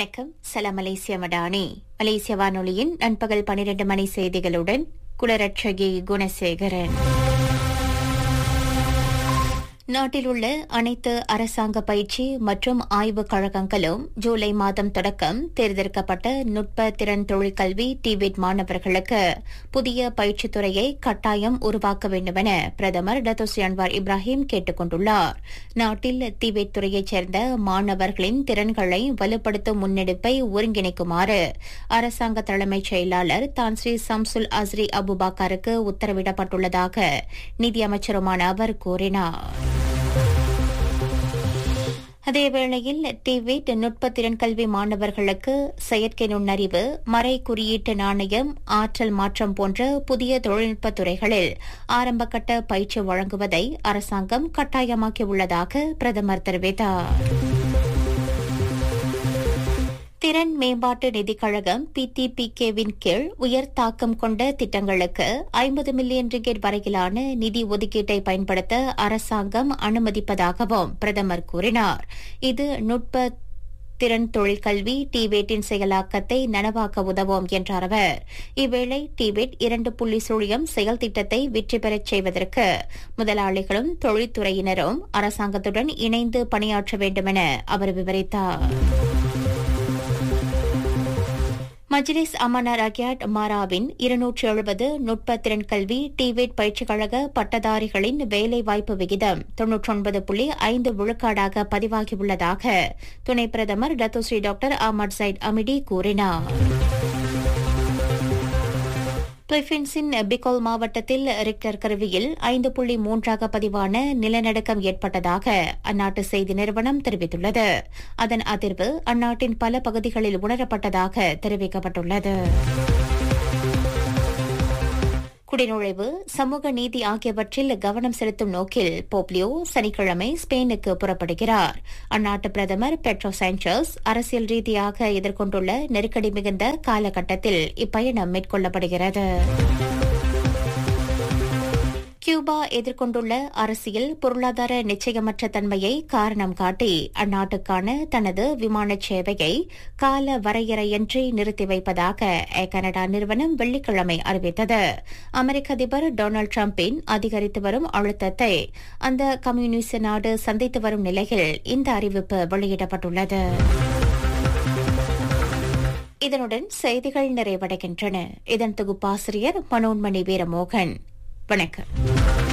வணக்கம் சலாம் மலேசிய மடானி மலேசிய வானொலியின் நண்பகல் பனிரெண்டு மணி செய்திகளுடன் குலரட்சகி குணசேகரன் நாட்டில் உள்ள அனைத்து அரசாங்க பயிற்சி மற்றும் ஆய்வுக் கழகங்களும் ஜூலை மாதம் தொடக்கம் தேர்ந்தெடுக்கப்பட்ட நுட்ப திறன் தொழிற்கல்வி டிபெட் மாணவர்களுக்கு புதிய பயிற்சித் துறையை கட்டாயம் உருவாக்க வேண்டுமென பிரதமர் டத்தோசி அன்வார் இப்ராஹிம் கேட்டுக் கொண்டுள்ளார் நாட்டில் திபெத் துறையைச் சேர்ந்த மாணவர்களின் திறன்களை வலுப்படுத்தும் முன்னெடுப்பை ஒருங்கிணைக்குமாறு அரசாங்க தலைமைச் செயலாளர் தான்ஸ்ரீ சம்சுல் அஸ்ரி அபுபாக்கருக்கு உத்தரவிடப்பட்டுள்ளதாக நிதியமைச்சருமான அவர் கூறினார் அதேவேளையில் டிவிட் நுட்ப திறன்கல்வி மாணவர்களுக்கு செயற்கை நுண்ணறிவு மறை குறியீட்டு நாணயம் ஆற்றல் மாற்றம் போன்ற புதிய தொழில்நுட்ப துறைகளில் ஆரம்பகட்ட பயிற்சி வழங்குவதை அரசாங்கம் கட்டாயமாக்கியுள்ளதாக பிரதமர் தெரிவித்தார் திறன் மேம்பாட்டு நிதிக் கழகம் பிடிபிகேவின் கீழ் உயர் தாக்கம் கொண்ட திட்டங்களுக்கு ஐம்பது மில்லியன் ரிங்கெட் வரையிலான நிதி ஒதுக்கீட்டை பயன்படுத்த அரசாங்கம் அனுமதிப்பதாகவும் பிரதமர் கூறினார் இது நுட்ப திறன் தொழிற்கல்வி டிபேட்டின் செயலாக்கத்தை நனவாக்க உதவும் என்றார் அவர் இவ்வேளை டிபேட் இரண்டு புள்ளி சுழியம் செயல் திட்டத்தை வெற்றி பெறச் செய்வதற்கு முதலாளிகளும் தொழில்துறையினரும் அரசாங்கத்துடன் இணைந்து பணியாற்ற வேண்டுமென அவர் விவரித்தார் மஜ்லிஸ் அமானா ரக்யாட் மாராவின் இருநூற்று எழுபது நுட்ப திறன் கல்வி டிவேட் பயிற்சிக் கழக பட்டதாரிகளின் வேலைவாய்ப்பு விகிதம் தொன்னூற்றொன்பது புள்ளி ஐந்து விழுக்காடாக பதிவாகியுள்ளதாக துணை பிரதமர் Datuk Seri doctor Ahmad Zahid Hamidi கூறினார் பிலிப்பைன்ஸின் பிகோல் மாவட்டத்தில் ரிக்டர் கருவியில் ஐந்து புள்ளி மூன்றாக பதிவான நிலநடுக்கம் ஏற்பட்டதாக அந்நாட்டு செய்தி நிறுவனம் தெரிவித்துள்ளது அதன் அதிர்வு அந்நாட்டின் பல பகுதிகளில் உணரப்பட்டதாக தெரிவிக்கப்பட்டுள்ளது குடிநுழைவு சமூக நீதி ஆகியவற்றில் கவனம் செலுத்தும் நோக்கில் போப்லியோ சனிக்கிழமை ஸ்பெயினுக்கு புறப்படுகிறார் அந்நாட்டு பிரதமர் பெட்ரோ சாnchez அரசியல் ரீதியாக எதிர்கொண்டுள்ள நெருக்கடி மிகுந்த காலகட்டத்தில் இப்பயணம் மேற்கொள்ளப்படுகிறது கியூபா எதிர்கொண்டுள்ள அரசியல் பொருளாதார நிச்சயமற்ற தன்மையை காரணம் காட்டி அந்நாட்டுக்கான தனது விமான சேவையை கால வரையறையின்றி நிறுத்தி வைப்பதாக ஏர் கனடா நிறுவனம் வெள்ளிக்கிழமை அறிவித்தது அமெரிக்க அதிபர் டொனால்டு டிரம்பின் அதிகரித்து வரும் அழுத்தத்தை அந்த கம்யூனிஸ்ட் நாடு சந்தித்து வரும் நிலையில் இந்த அறிவிப்பு வெளியிடப்பட்டுள்ளது இதனுடன் செய்திகள் நிறைவடைகின்றன இதன் தொகுப்பாசிரியர் மனோன்மணி வீரமோகன் வணக்கம்